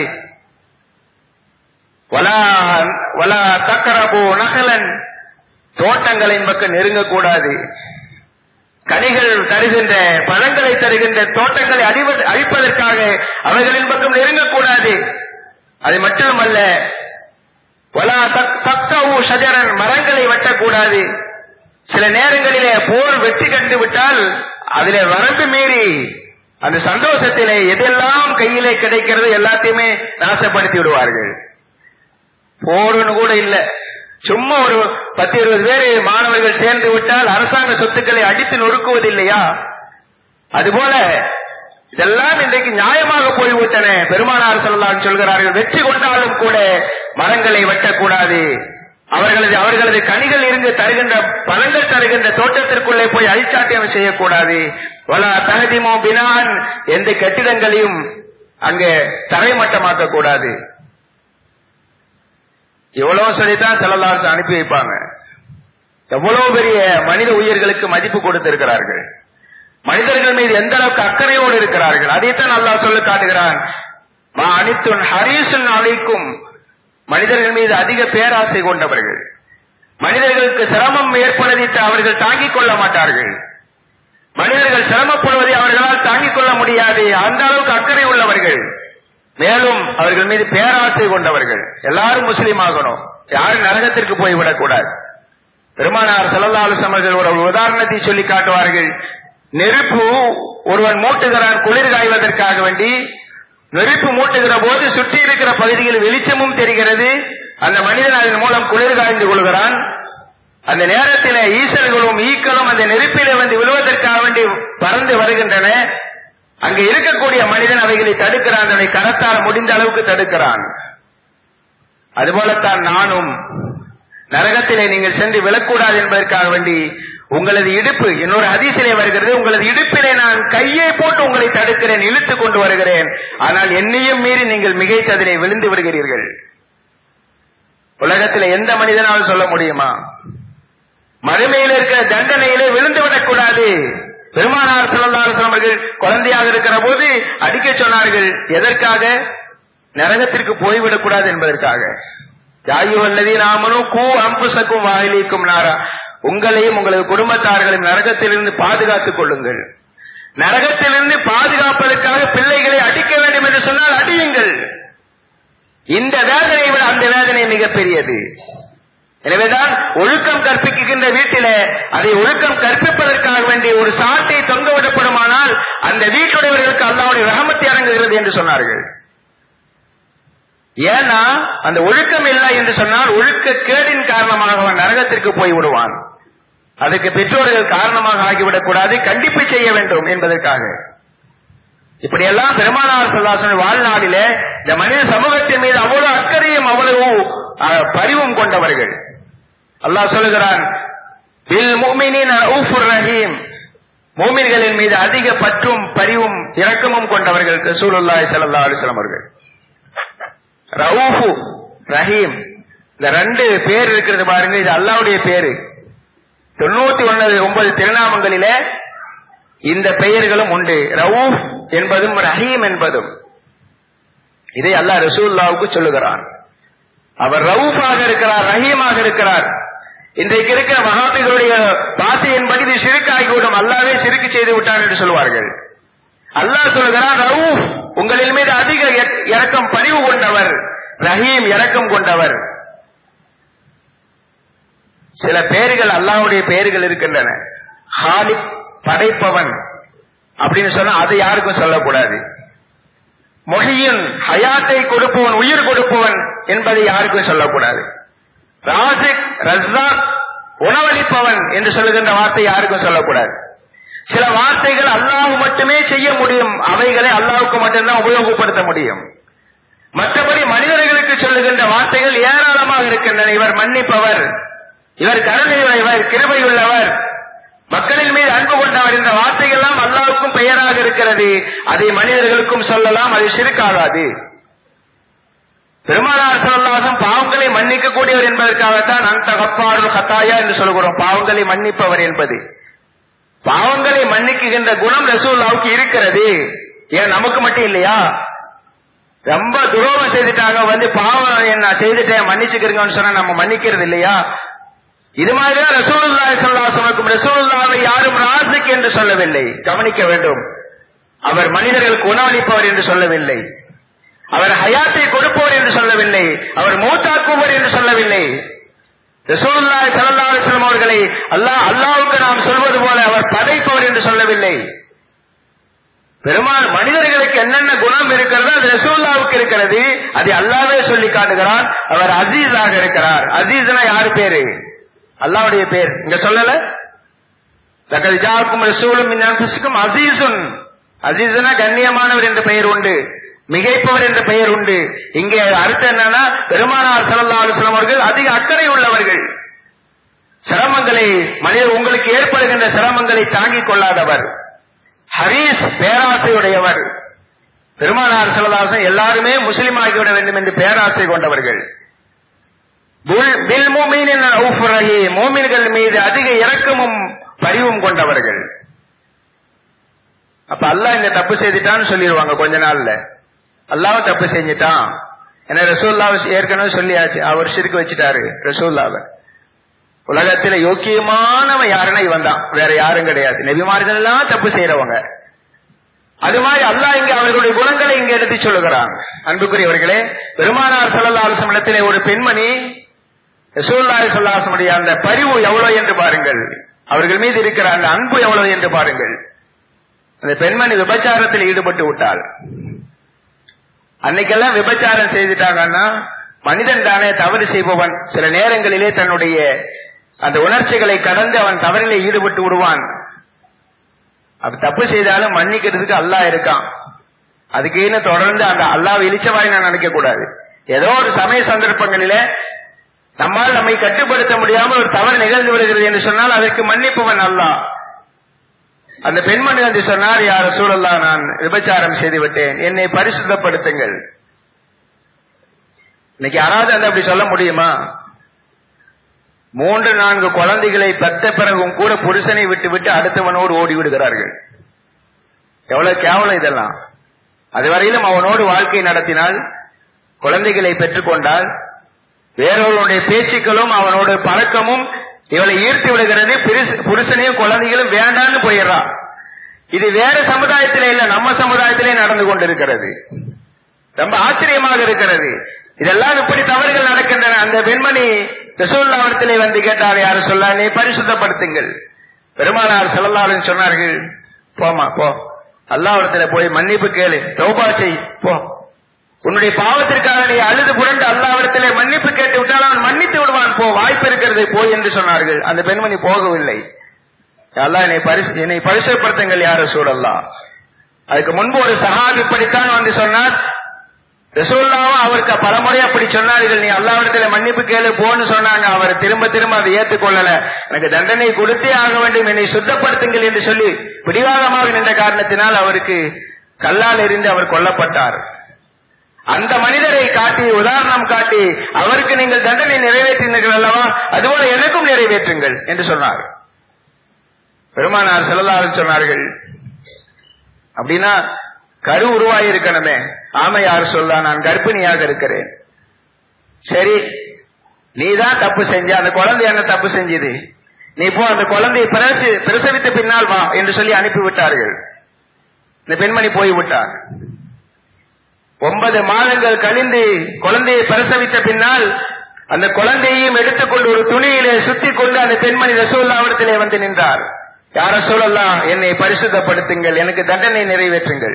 வலா வலா தக்கரபோ நகலன் தோட்டங்களின் பக்கம் நெருங்கக்கூடாது கனிகள் தருகின்ற பழங்களை தருகின்ற தோட்டங்களை அழிவ- அழிப்பதற்காக அவர்களின் பக்கம் நெருங்கக்கூடாது அது மட்டுமல்ல வலா தக்- தக்தவு ஷஜரன் மரங்களை வெட்டக்கூடாது சில நேரங்களிலே போர் வெற்றி கண்டு விட்டால் அதிலே வரம்பு மீறி அந்த சந்தோஷத்திலே எதெல்லாம் கையிலே கிடைக்கிறது எல்லாத்தையுமே நாசப்படுத்தி விடுவார்கள் போர்னு கூட இல்ல சும்மா ஒரு பத்து இருபது பேர் மாணவர்கள் சேர்ந்து விட்டால் அரசாங்க சொத்துக்களை அடித்து நொறுக்குவது இல்லையா அதுபோல இதெல்லாம் இன்றைக்கு நியாயமாக போய்விட்டன பெருமானார் சொல்லலாம் சொல்கிறார்கள் வெற்றி கொண்டாலும் கூட மரங்களை வெட்டக்கூடாது அவர்களது அவர்களது கனிகள் இருந்து தருகின்ற பழங்கள் தருகின்ற தோட்டத்திற்குள்ளே போய் அழிச்சாட்டியம் செய்யக்கூடாது வலா தகதிமோ பினான் எந்த கட்டிடங்களையும் அங்கே தரைமட்டமாக்க கூடாது இவ்வளவு சொல்லித்தான் செல்லலாசு அனுப்பி வைப்பாங்க எவ்வளவு பெரிய மனித உயிர்களுக்கு மதிப்பு கொடுத்திருக்கிறார்கள் மனிதர்கள் மீது எந்த அளவுக்கு அக்கறையோடு இருக்கிறார்கள் அதைத்தான் அல்லாஹ் சொல்லி காட்டுகிறான் மா அனித்துன் ஹரீசுன் அழைக்கும் மனிதர்கள் மீது அதிக பேராசை கொண்டவர்கள் மனிதர்களுக்கு சிரமம் ஏற்படுத்திட்டு அவர்கள் தாங்கிக் கொள்ள மாட்டார்கள் மனிதர்கள் சிரமப்படுவதை அவர்களால் தாங்கிக் கொள்ள முடியாது அந்த அளவுக்கு அக்கறை உள்ளவர்கள் மேலும் அவர்கள் மீது பேராசை கொண்டவர்கள் எல்லாரும் முஸ்லீம் ஆகணும் யாரும் நரகத்திற்கு போய்விடக் கூடாது பெருமானார் செல்லல்லாலு அவர்கள் ஒரு உதாரணத்தை சொல்லி காட்டுவார்கள் நெருப்பு ஒருவன் மூட்டுகிறான் குளிர் காய்வதற்காக வேண்டி நெருப்பு மூட்டுகிற போது சுற்றி இருக்கிற பகுதியில் வெளிச்சமும் தெரிகிறது அந்த மனிதன் அதன் மூலம் குளிர் காய்ந்து கொள்கிறான் அந்த நேரத்தில் ஈசல்களும் ஈக்களும் அந்த நெருப்பிலே வந்து விழுவதற்காக வேண்டி பறந்து வருகின்றன அங்கே இருக்கக்கூடிய மனிதன் அவைகளை தடுக்கிறான் அதனை கரத்தால் முடிந்த அளவுக்கு தடுக்கிறான் அதுபோலத்தான் நானும் நரகத்திலே நீங்கள் சென்று விழக்கூடாது என்பதற்காக வேண்டி உங்களது இடுப்பு இன்னொரு அதிசிலே வருகிறது உங்களது இடுப்பிலே நான் கையை போட்டு உங்களை தடுக்கிறேன் இழுத்துக் கொண்டு வருகிறேன் ஆனால் என்னையும் மீறி நீங்கள் மிகைத்ததிலே விழுந்து விடுகிறீர்கள் உலகத்திலே எந்த மனிதனாலும் சொல்ல முடியுமா மறுமையில் இருக்கிற தண்டனையிலே விழுந்து விடக்கூடாது பெருமானார் சொல்லலாறு அவர்கள் குழந்தையாக இருக்கிற போது அடிக்க சொன்னார்கள் எதற்காக நரகத்திற்கு போய்விடக்கூடாது என்பதற்காக ஜாயுவல்லதி நாமனும் கூ அம்புசக்கும் வாயிலிக்கும் நாரா உங்களையும் உங்களது குடும்பத்தார்களையும் நரகத்திலிருந்து பாதுகாத்துக் கொள்ளுங்கள் நரகத்திலிருந்து பாதுகாப்பதற்காக பிள்ளைகளை அடிக்க வேண்டும் என்று சொன்னால் அடியுங்கள் இந்த வேதனை விட அந்த வேதனை மிகப்பெரியது எனவேதான் ஒழுக்கம் கற்பிக்கின்ற வீட்டிலே அதை ஒழுக்கம் கற்பிப்பதற்காக வேண்டிய ஒரு சாட்டை தொங்க விடப்படுமானால் அந்த வீட்டுடையவர்களுக்கு அல்லாவுடைய ரகமத்தை இறங்குகிறது என்று சொன்னார்கள் ஏன்னா அந்த ஒழுக்கம் இல்லை என்று சொன்னால் ஒழுக்க கேடின் காரணமாக அவன் நரகத்திற்கு போய் விடுவான் அதுக்கு பெற்றோர்கள் காரணமாக ஆகிவிடக் கூடாது கண்டிப்பு செய்ய வேண்டும் என்பதற்காக இப்படியெல்லாம் பெருமானார் சொல்லாசன் வாழ்நாளிலே இந்த மனித சமூகத்தின் மீது அவ்வளவு அக்கறையும் அவ்வளவு அஹ், பரிவும் கொண்டவர்கள் அல்லாஹ் சொல்லுகிறான் பில் முஃமினின் ரഊஃபுர் ரஹீம் மூமின்களின் மீது அதிக பற்றும் பரிவும் இரக்கமும் கொண்டவர்கள் ரசூலுல்லாஹி ஸல்லல்லாஹு அலைஹி வஸல்லம் அவர்கள் ரவுஃபு ரஹீம் இந்த ரெண்டு பேர் இருக்கிறது பாருங்க இது அல்லாவுடைய பேரு தொண்ணூத்தி ஒன்பது ஒன்பது திருநாமங்களிலே இந்த பெயர்களும் உண்டு ரவுஃப் என்பதும் ரஹீம் என்பதும் இதை அல்லாஹ் ரசூல்லாவுக்கு சொல்லுகிறான் அவர் ரவுஃபாக இருக்கிறார் ரஹீமாக இருக்கிறார் இன்றைக்கு இருக்கிற மகாபிகளுடைய பாசையின்படி இது சிறுக்காகிவிடும் அல்லாவே சிறுக்கு செய்து விட்டார் என்று சொல்வார்கள் அல்லாஹ் சொல்லுகிறார் ரவுஃப் உங்களின் மீது அதிக இற- இரக்கம் பணிவு கொண்டவர் ரஹீம் இரக்கம் கொண்டவர் சில பெயர்கள் அல்லாஹ்வுடைய பெயர்கள் இருக்கின்றன ஹாலிக் படைப்பவன் அப்படின்னு சொன்னா அதை யாருக்கும் சொல்லக்கூடாது மொழியின் ஹயாத்தை கொடுப்பவன் உயிர் கொடுப்பவன் என்பதை யாருக்கும் சொல்லக்கூடாது ராசிக் ரஸ்தாக் உணவளிப்பவன் என்று சொல்லுகின்ற வார்த்தை யாருக்கும் சொல்லக்கூடாது சில வார்த்தைகள் அல்லாஹ் மட்டுமே செய்ய முடியும் அவைகளை அல்லாஹ்வுக்கு மட்டும்தான் உபயோகப்படுத்த முடியும் மற்றபடி மனிதர்களுக்கு சொல்லுகின்ற வார்த்தைகள் ஏராளமாக இருக்கின்றன இவர் மன்னிப்பவர் இவர் கருணையுள்ளவர் கிருபையுள்ளவர் மக்களின் மீது அன்பு கொண்டவர் என்ற வார்த்தைகள் எல்லாம் அல்லாவுக்கும் பெயராக இருக்கிறது அதை மனிதர்களுக்கும் சொல்லலாம் அது சிறுக்காகாது பெருமானார் சொல்லலாசம் பாவங்களை மன்னிக்க கூடியவர் என்பதற்காகத்தான் அந்த கப்பாடு கத்தாயா என்று சொல்கிறோம் பாவங்களை மன்னிப்பவர் என்பது பாவங்களை மன்னிக்குகின்ற குணம் ரசூல்லாவுக்கு இருக்கிறது ஏன் நமக்கு மட்டும் இல்லையா ரொம்ப துரோகம் செய்துட்டாங்க வந்து பாவம் என்ன செய்துட்டேன் மன்னிச்சுக்கிறீங்கன்னு சொன்னா நம்ம மன்னிக்கிறது இல்லையா இது மாதிரிதான் ரசூலுல்லாஹி ஸல்லல்லாஹு ரசூலுல்லாவை யாரும் ராசிக் என்று சொல்லவில்லை கவனிக்க வேண்டும் அவர் மனிதர்களுக்கு உணவளிப்பவர் என்று சொல்லவில்லை அவர் ஹயாத்தை கொடுப்பவர் என்று சொல்லவில்லை அவர் மூத்தாக்குவர் என்று சொல்லவில்லை ரசூலுல்லாஹி ஸல்லல்லாஹு அலைஹி வஸல்லம் அவர்களை அல்லாஹ் அல்லாஹ்வுக்கு நாம் சொல்வது போல அவர் படைப்பவர் என்று சொல்லவில்லை பெருமாள் மனிதர்களுக்கு என்னென்ன குணம் இருக்கிறதோ அது ரசூல்லாவுக்கு இருக்கிறது அதை அல்லாவே சொல்லி காட்டுகிறார் அவர் அசீஸாக இருக்கிறார் அசீஸ்னா யாரு பேரு அல்லாவுடைய பேர் இங்க சொல்லல லக்கது ஜாக்கும் ரசூலும் மின் அன்ஃபுசிக்கும் அசீசுன் அசீஸ்னா கண்ணியமானவர் என்ற பெயர் உண்டு மிகைப்பவர் என்ற பெயர் உண்டு இங்கே அர்த்தம் என்னன்னா பெருமானார் ஸல்லல்லாஹு அலைஹி வஸல்லம் அவர்கள் அதிக அக்கறை உள்ளவர்கள் சிரமங்களை மனிதர் உங்களுக்கு ஏற்படுகின்ற சிரமங்களை தாங்கிக் கொள்ளாதவர் ஹரீஸ் பேராசையுடையவர் பெருமானார் செல்லதாசன் எல்லாருமே முஸ்லீம் ஆகிவிட வேண்டும் என்று பேராசை கொண்டவர்கள் மூமின்கள் மீது அதிக இரக்கமும் பரிவும் கொண்டவர்கள் அப்ப அல்லாஹ் இந்த தப்பு செய்துட்டான்னு சொல்லிடுவாங்க கொஞ்ச நாள்ல அல்லாவும் தப்பு செஞ்சுட்டான் ஏன்னா ரசூல்லாவை ஏற்கனவே சொல்லியாச்சு அவர் சிரிக்க வச்சுட்டாரு ரசூல்லாவை உலகத்துல யோக்கியமானவன் யாருன்னா இவன் தான் வேற யாரும் கிடையாது நெபிமார்கள் எல்லாம் தப்பு செய்யறவங்க அது மாதிரி அல்லாஹ் இங்க அவர்களுடைய குணங்களை இங்க எடுத்து சொல்லுகிறான் அன்புக்குரியவர்களே பெருமானார் சல்லல்லாஹு இடத்திலே ஒரு பெண்மணி ரசூல்லாஹி சொல்லாசமுடைய அந்த பரிவு எவ்வளவு என்று பாருங்கள் அவர்கள் மீது இருக்கிற அந்த அன்பு எவ்வளவு என்று பாருங்கள் அந்த பெண்மணி விபச்சாரத்தில் ஈடுபட்டு விட்டாள் அன்னைக்கெல்லாம் விபச்சாரம் செய்துட்டாங்கன்னா மனிதன் தானே தவறு செய்பவன் சில நேரங்களிலே தன்னுடைய அந்த உணர்ச்சிகளை கடந்து அவன் தவறிலே ஈடுபட்டு விடுவான் அப்ப தப்பு செய்தாலும் மன்னிக்கிறதுக்கு அல்லாஹ் இருக்கான் அதுக்குன்னு தொடர்ந்து அந்த அல்லாஹ் இழிச்சவாய் நான் நினைக்க கூடாது ஏதோ ஒரு சமய சந்தர்ப்பங்களில நம்மால் நம்மை கட்டுப்படுத்த முடியாமல் ஒரு தவறு நிகழ்ந்து விடுகிறது என்று சொன்னால் அதற்கு மன்னிப்பவன் அல்லாஹ் அந்த பெண்மணி வந்து சொன்னார் யார சூழல்லா நான் விபச்சாரம் செய்து விட்டேன் என்னை பரிசுத்தப்படுத்துங்கள் இன்னைக்கு யாராவது அந்த அப்படி சொல்ல முடியுமா மூன்று நான்கு குழந்தைகளை பெத்த பிறகும் கூட புருஷனை விட்டு விட்டு அடுத்தவனோடு ஓடி விடுகிறார்கள் எவ்வளவு கேவலம் இதெல்லாம் அதுவரையிலும் அவனோடு வாழ்க்கை நடத்தினால் குழந்தைகளை பெற்றுக்கொண்டால் வேறொருடைய பேச்சுக்களும் அவனோட பழக்கமும் இவளை ஈர்த்து விடுகிறது புருஷனையும் குழந்தைகளும் வேண்டான்னு போயிடுறான் இது வேற சமுதாயத்திலே இல்ல நம்ம சமுதாயத்திலே நடந்து கொண்டிருக்கிறது ரொம்ப ஆச்சரியமாக இருக்கிறது இதெல்லாம் இப்படி தவறுகள் நடக்கின்றன அந்த பெண்மணி ரசூல்லாவிடத்திலே வந்து கேட்டார் யாரு சொல்ல நீ பரிசுத்தப்படுத்துங்கள் பெருமானார் செல்லல்லாருன்னு சொன்னார்கள் போமா போ அல்லாவிடத்துல போய் மன்னிப்பு கேளு தௌபா செய் போ உன்னுடைய பாவத்திற்காக நீ அழுது புரண்டு அல்லாவிடத்திலே மன்னிப்பு கேட்டு விட்டால் அவன் மன்னித்து விடுவான் போ வாய்ப்பு இருக்கிறது போய் என்று சொன்னார்கள் அந்த பெண்மணி போகவில்லை அல்லாஹ் என்னை பரிசு என்னை பரிசுப்படுத்துங்கள் யார சூழல்லா அதுக்கு முன்பு ஒரு சஹாபி இப்படித்தான் வந்து சொன்னார் ரசூல்லாவும் அவருக்கு பலமுறை அப்படி சொன்னார்கள் நீ அல்லாவிடத்துல மன்னிப்பு கேளு போன்னு சொன்னாங்க அவர் திரும்ப திரும்ப அதை ஏற்றுக்கொள்ளல எனக்கு தண்டனை கொடுத்தே ஆக வேண்டும் என்னை சுத்தப்படுத்துங்கள் என்று சொல்லி பிடிவாதமாக நின்ற காரணத்தினால் அவருக்கு கல்லால் எறிந்து அவர் கொல்லப்பட்டார் அந்த மனிதரை காட்டி உதாரணம் காட்டி அவருக்கு நீங்கள் தண்டனை நிறைவேற்றினீர்கள் அல்லவா அதுபோல எனக்கும் நிறைவேற்றுங்கள் என்று சொன்னார் பெருமானார் செல்லலாறு சொன்னார்கள் அப்படின்னா கரு உருவாகி இருக்கணுமே ஆமை யார் சொல்லா நான் கர்ப்பிணியாக இருக்கிறேன் சரி நீ தான் தப்பு செஞ்ச அந்த குழந்தை என்ன தப்பு செஞ்சது நீ போ அந்த குழந்தையை பிரசி பிரசவித்த பின்னால் வா என்று சொல்லி அனுப்பிவிட்டார்கள் இந்த பெண்மணி போய்விட்டார் ஒன்பது மாதங்கள் கழிந்து குழந்தையை பிரசவித்த பின்னால் அந்த குழந்தையையும் எடுத்துக்கொண்டு ஒரு துணியிலே சுத்தி கொண்டு அந்த பெண்மணி ரசூல்லாவிடத்திலே வந்து நின்றார் யார சொல்லலாம் என்னை பரிசுத்தப்படுத்துங்கள் எனக்கு தண்டனை நிறைவேற்றுங்கள்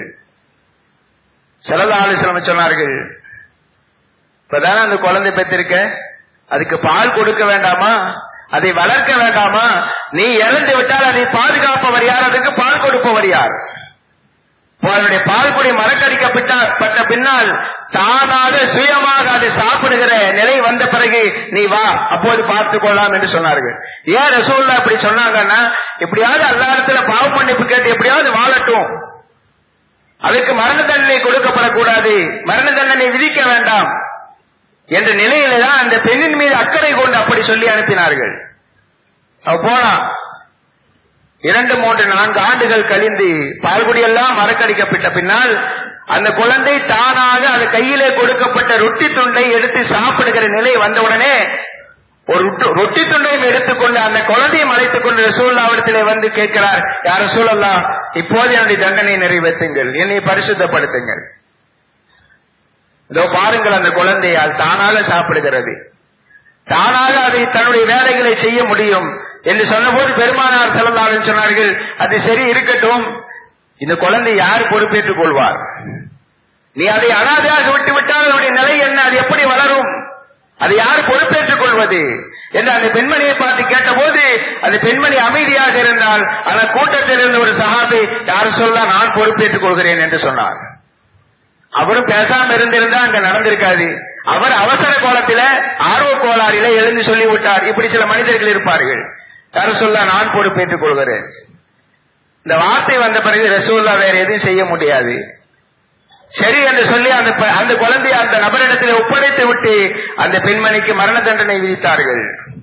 செலதாலிசலம் சொன்னார்கள் இப்பதானே அந்த குழந்தை பெற்றிருக்க அதுக்கு பால் கொடுக்க வேண்டாமா அதை வளர்க்க வேண்டாமா நீ இறந்து விட்டால் அதை பாதுகாப்பவர் யார் அதுக்கு பால் கொடுப்பவர் யார் அதனுடைய பால்குடி மறக்கடிக்கப்பட்ட பின்னால் தானாக சுயமாக அதை சாப்பிடுகிற நிலை வந்த பிறகு நீ வா அப்போது பார்த்துக் கொள்ளலாம் என்று சொன்னார்கள் ஏன் ரசூல்லா இப்படி சொன்னாங்கன்னா எப்படியாவது அல்லா இடத்துல பாவ மன்னிப்பு கேட்டு எப்படியாவது வாழட்டும் அதுக்கு மரண தண்டனை கொடுக்கப்படக்கூடாது மரண தண்டனை விதிக்க வேண்டாம் என்ற நிலையில தான் அந்த பெண்ணின் மீது அக்கறை கொண்டு அப்படி சொல்லி அனுப்பினார்கள் அவ போனா இரண்டு மூன்று நான்கு ஆண்டுகள் கழிந்து பால்குடியெல்லாம் மறக்கடிக்கப்பட்ட பின்னால் அந்த குழந்தை தானாக அது கையிலே கொடுக்கப்பட்ட ரொட்டி துண்டை எடுத்து சாப்பிடுகிற நிலை வந்தவுடனே ஒரு ரொட்டி துண்டையும் எடுத்துக்கொண்டு அந்த குழந்தையை அழைத்துக் கொண்டு ரசூல்லாவிடத்திலே வந்து கேட்கிறார் யார் ரசூலல்லா இப்போது என்னுடைய தண்டனை நிறைவேற்றுங்கள் என்னை பரிசுத்தப்படுத்துங்கள் இதோ பாருங்கள் அந்த குழந்தை அது தானாக சாப்பிடுகிறது தானாக அதை தன்னுடைய வேலைகளை செய்ய முடியும் என்று சொன்னபோது பெருமானார் செல்லலாலும் சொன்னார்கள் அது சரி இருக்கட்டும் இந்த குழந்தை யார் பொறுப்பேற்றுக் கொள்வார் நீ அதை அனாதையாக விட்டு விட்டால் அதனுடைய நிலை என்ன அது எப்படி வளரும் அதை யார் பொறுப்பேற்றுக் கொள்வது என்று அந்த பெண்மணியை பார்த்து கேட்டபோது அந்த பெண்மணி அமைதியாக இருந்தால் அந்த கூட்டத்தில் இருந்த ஒரு சகாபி யார் சொல்ல நான் பொறுப்பேற்றுக் கொள்கிறேன் என்று சொன்னார் அவரும் பேசாம இருந்திருந்தா அங்க நடந்திருக்காது அவர் அவசர கோலத்தில ஆர்வ கோளாறில எழுந்து சொல்லி விட்டார் இப்படி சில மனிதர்கள் இருப்பார்கள் யார சொல்ல நான் பொறுப்பேற்றுக் கொள்கிறேன் இந்த வார்த்தை வந்த பிறகு ரசூல்லா வேற எதுவும் செய்ய முடியாது சரி என்று சொல்லி அந்த அந்த குழந்தையை அந்த நபரிடத்தில் ஒப்படைத்து விட்டு அந்த பெண்மணிக்கு மரண தண்டனை விதித்தார்கள்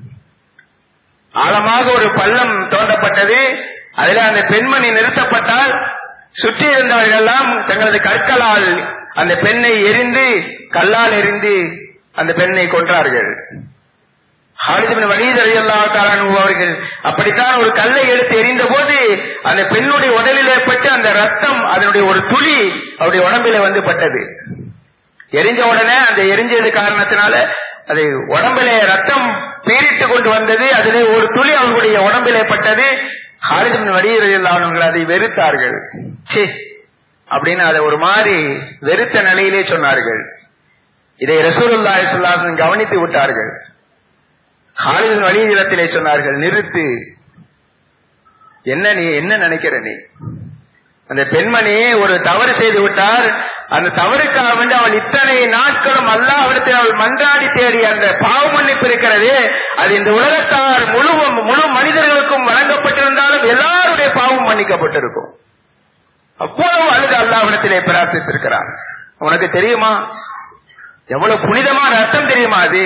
ஆழமாக ஒரு பள்ளம் தோண்டப்பட்டது அதில் அந்த பெண்மணி நிறுத்தப்பட்டால் சுற்றி இருந்தவர்கள் எல்லாம் தங்களது கற்களால் அந்த பெண்ணை எரிந்து கல்லால் எரிந்து அந்த பெண்ணை கொன்றார்கள் ஹாலிதிபின் வலீத் அலியல்லாத்தாரானு அவர்கள் அப்படித்தான் ஒரு கல்லை எடுத்து எரிந்த போது அந்த பெண்ணுடைய உடலில் ஏற்பட்டு அந்த ரத்தம் அதனுடைய ஒரு துளி அவருடைய உடம்பில வந்து பட்டது எரிஞ்ச உடனே அந்த எரிஞ்சது காரணத்தினால அது உடம்பிலே ரத்தம் பீரிட்டு கொண்டு வந்தது அதிலே ஒரு துளி அவர்களுடைய உடம்பிலே பட்டது ஹாலிதிபின் வலீத் அலியல்லானவர்கள் அதை வெறுத்தார்கள் சே அப்படின்னு அதை ஒரு மாதிரி வெறுத்த நிலையிலே சொன்னார்கள் இதை ரசூலுல்லா சொல்லாசன் கவனித்து விட்டார்கள் ஹாலிதின் வழியிடத்திலே சொன்னார்கள் நிறுத்து என்ன நீ என்ன நினைக்கிற நீ அந்த பெண்மணி ஒரு தவறு செய்து விட்டார் அந்த தவறுக்காக வேண்டி அவள் இத்தனை நாட்களும் அல்லாவிடத்தில் அவள் மன்றாடி தேடி அந்த பாவ மன்னிப்பு இருக்கிறதே அது இந்த உலகத்தார் முழு முழு மனிதர்களுக்கும் வழங்கப்பட்டிருந்தாலும் எல்லாருடைய பாவம் மன்னிக்கப்பட்டிருக்கும் அவ்வளவு அழுது அல்லாவிடத்திலே பிரார்த்தித்திருக்கிறார் உனக்கு தெரியுமா எவ்வளவு புனிதமான அர்த்தம் தெரியுமா அது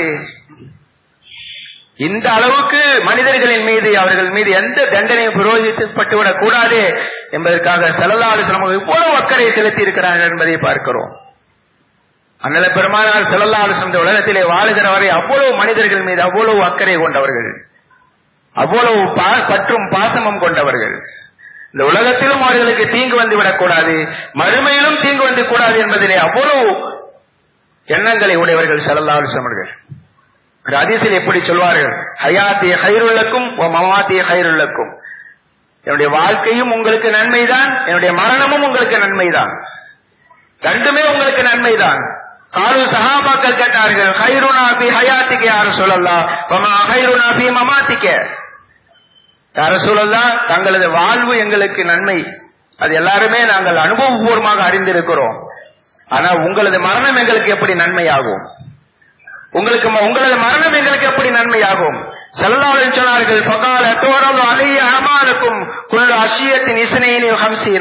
இந்த அளவுக்கு மனிதர்களின் மீது அவர்கள் மீது எந்த தண்டனையும் புரோகிக்கப்பட்டுவிடக் கூடாது என்பதற்காக செலலாறு சிரமம் இவ்வளவு அக்கறை செலுத்தி இருக்கிறார்கள் என்பதை பார்க்கிறோம் அந்நில பெருமானார் செலல்லாறு இந்த உலகத்திலே வாழுகிற வரை அவ்வளவு மனிதர்கள் மீது அவ்வளவு அக்கறை கொண்டவர்கள் அவ்வளவு பற்றும் பாசமும் கொண்டவர்கள் இந்த உலகத்திலும் அவர்களுக்கு தீங்கு வந்து விடக்கூடாது மறுமையிலும் தீங்கு வந்து கூடாது என்பதிலே அவ்வளவு எண்ணங்களை உடையவர்கள் செலல்லாறு சமர்கள் ஹதீஸில் எப்படி சொல்வார்கள் ஹயாத்திய ஹைருள்ளக்கும் மமாத்திய ஹைருள்ளக்கும் என்னுடைய வாழ்க்கையும் உங்களுக்கு நன்மைதான் என்னுடைய மரணமும் உங்களுக்கு நன்மைதான் ரெண்டுமே உங்களுக்கு நன்மைதான் காலு சஹாபாக்கள் கேட்டார்கள் ஹைருனா பி ஹயாத்திக்க யாரும் சொல்லலாம் ஹைருனா பி மமாத்திக்க யார சொல்லலாம் தங்களது வாழ்வு எங்களுக்கு நன்மை அது எல்லாருமே நாங்கள் அனுபவபூர்வமாக அறிந்திருக்கிறோம் ஆனா உங்களது மரணம் எங்களுக்கு எப்படி நன்மையாகும் உங்களுக்கு உங்களது மரணம் எங்களுக்கு எப்படி நன்மையாகும் செல்லாவின் சொன்னார்கள் பகால தோரது அலைய அமானுக்கும் குள்ள அசியத்தின் இசனையின் ஹம்சீன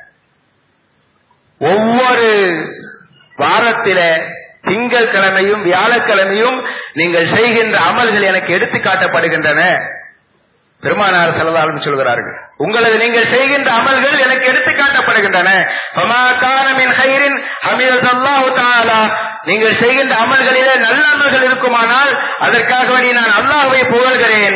ஒவ்வொரு வாரத்தில திங்கள் கிழமையும் வியாழக்கிழமையும் நீங்கள் செய்கின்ற அமல்கள் எனக்கு எடுத்து காட்டப்படுகின்றன பெருமானார் செலவாலும் சொல்கிறார்கள் உங்களது நீங்கள் செய்கின்ற அமல்கள் எனக்கு எடுத்து காட்டப்படுகின்றன நீங்கள் செய்கின்ற அமல்களிலே நல்ல அமல்கள் இருக்குமானால் அதற்காக வேண்டி நான் அல்லாஹுவை புகழ்கிறேன்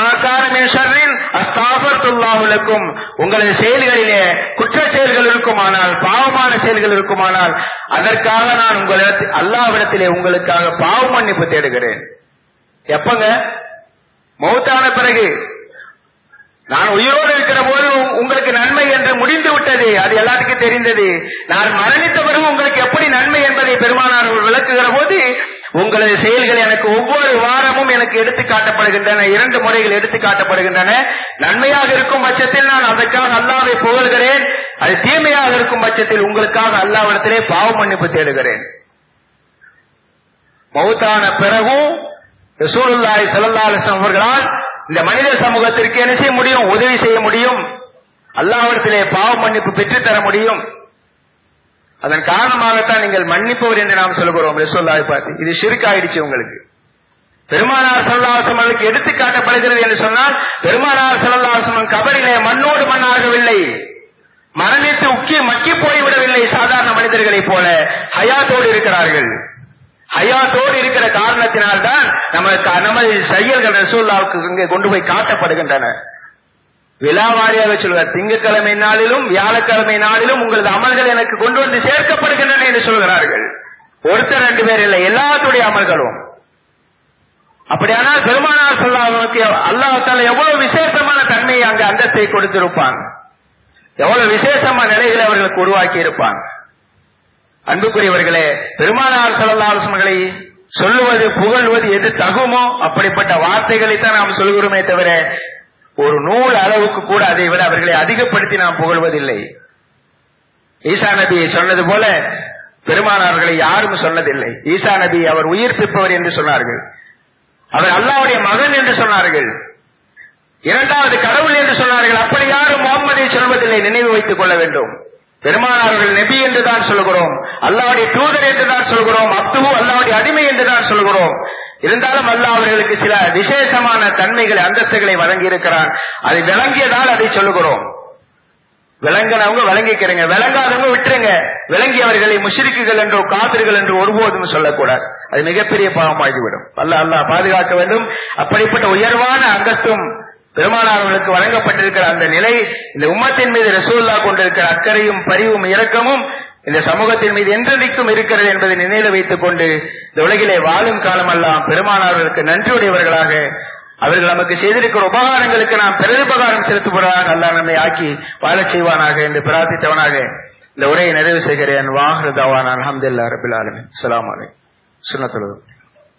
அஸ்தாபத்துல்லாஹுலக்கும் உங்களது செயல்களிலே குற்ற செயல்கள் இருக்குமானால் பாவமான செயல்கள் இருக்குமானால் அதற்காக நான் உங்களிடத்தில் அல்லாவிடத்திலே உங்களுக்காக பாவ மன்னிப்பு தேடுகிறேன் எப்பங்க மௌத்தான பிறகு நான் உயிரோடு இருக்கிற போது உங்களுக்கு நன்மை என்று முடிந்து விட்டது அது எல்லாத்துக்கும் தெரிந்தது நான் மரணித்த பிறகு உங்களுக்கு எப்படி நன்மை என்பதை பெருமானார் விளக்குகிற போது உங்களது செயல்கள் எனக்கு ஒவ்வொரு வாரமும் எனக்கு எடுத்து காட்டப்படுகின்றன இரண்டு முறைகள் எடுத்து காட்டப்படுகின்றன நன்மையாக இருக்கும் பட்சத்தில் நான் அதற்காக அல்லாவை புகழ்கிறேன் அது தீமையாக இருக்கும் பட்சத்தில் உங்களுக்காக அல்லாவிடத்திலே பாவ மன்னிப்பு தேடுகிறேன் மௌத்தான பிறகும் ரசூலுல்லாஹி ஸல்லல்லாஹு அலைஹி வஸல்லம் அவர்களால் இந்த மனித சமூகத்திற்கு என்ன செய்ய முடியும் உதவி செய்ய முடியும் அல்லாவிடத்திலே பாவ மன்னிப்பு பெற்றுத்தர முடியும் அதன் காரணமாகத்தான் நீங்கள் மன்னிப்பவர் என்று நாம் சொல்கிறோம் ரசூல்லாவை பார்த்து இது ஷிருக்காயிடுச்சு உங்களுக்கு பெருமானார் சல்லாசம் அவர்களுக்கு எடுத்து காட்டப்படுகிறது என்று சொன்னால் பெருமானார் சல்லாசம் கபரிலே மண்ணோடு மண்ணாகவில்லை மரணித்து உக்கி மக்கி போய்விடவில்லை சாதாரண மனிதர்களைப் போல ஹயாத்தோடு இருக்கிறார்கள் ஹயாத்தோடு இருக்கிற காரணத்தினால்தான் நமக்கு நமது செயல்கள் ரசூல்லாவுக்கு இங்கே கொண்டு போய் காட்டப்படுகின்றன விழாவாரியாக சொல்வார் திங்கட்கிழமை நாளிலும் வியாழக்கிழமை நாளிலும் உங்களது அமல்கள் எனக்கு கொண்டு வந்து சேர்க்கப்படுகின்றன என்று சொல்கிறார்கள் ஒருத்தர் ரெண்டு பேர் இல்லை எல்லாத்துடைய அமல்களும் அப்படியானால் பெருமானார் சொல்லாவுக்கு அல்லாஹால எவ்வளவு விசேஷமான தன்மையை அங்கு அந்தத்தை கொடுத்திருப்பான் எவ்வளவு விசேஷமான நிலைகளை அவர்களுக்கு உருவாக்கி இருப்பான் அன்புக்குரியவர்களே பெருமானார் சல்லாசங்களை சொல்லுவது புகழ்வது எது தகுமோ அப்படிப்பட்ட வார்த்தைகளைத்தான் நாம் சொல்கிறோமே தவிர ஒரு நூல் அளவுக்கு கூட அதை விட அவர்களை அதிகப்படுத்தி நாம் புகழ்வதில்லை ஈசா நபி சொன்னது போல பெருமானார்களை யாரும் சொன்னதில்லை ஈசா நபி அவர் உயிர்ப்பிப்பவர் என்று சொன்னார்கள் அவர் அல்லாவுடைய மகன் என்று சொன்னார்கள் இரண்டாவது கடவுள் என்று சொன்னார்கள் அப்படி யாரும் முகம்மதை சொல்வதில்லை நினைவு வைத்துக் கொள்ள வேண்டும் பெருமானார்கள் நபி என்று தான் சொல்கிறோம் அல்லாவுடைய தூதர் என்று தான் சொல்கிறோம் அப்துவு அல்லாவுடைய அடிமை என்று தான் சொல்கிறோம் இருந்தாலும் அல்ல அவர்களுக்கு சில விசேஷமான தன்மைகளை அந்தஸ்துகளை வழங்கி இருக்கிறான் அதை விளங்கியதால் அதை சொல்லுகிறோம் விளங்கினவங்க விளங்கிக்கிறங்க விளங்காதவங்க விட்டுருங்க விளங்கியவர்களை முஷிரிக்குகள் என்றோ காதிர்கள் என்று ஒருபோதும் சொல்லக்கூடாது அது மிகப்பெரிய பாவமாகிவிடும் அல்ல அல்லா பாதுகாக்க வேண்டும் அப்படிப்பட்ட உயர்வான அந்தஸ்தும் பெருமானார்களுக்கு வழங்கப்பட்டிருக்கிற அந்த நிலை இந்த உம்மத்தின் மீது ரசூல்லா கொண்டிருக்கிற அக்கறையும் பரிவும் இரக்கமும் இந்த சமூகத்தின் மீது என்றென்றைக்கும் இருக்கிறது என்பதை நினைவில் வைத்துக் கொண்டு இந்த உலகிலே வாழும் காலமெல்லாம் பெருமானார்களுக்கு நன்றியுடையவர்களாக அவர்கள் நமக்கு செய்திருக்கிற உபகாரங்களுக்கு நாம் பெருபகாரம் செலுத்துபவராக அல்லா நம்மை ஆக்கி வாழச் செய்வானாக என்று பிரார்த்தித்தவனாக இந்த உரையை நிறைவு செய்கிறேன் வாஹ்ரதாவான் அலமதுல்லா ரபில் ஆலமின் அலாம் அலை சுண்ணத்துலகம்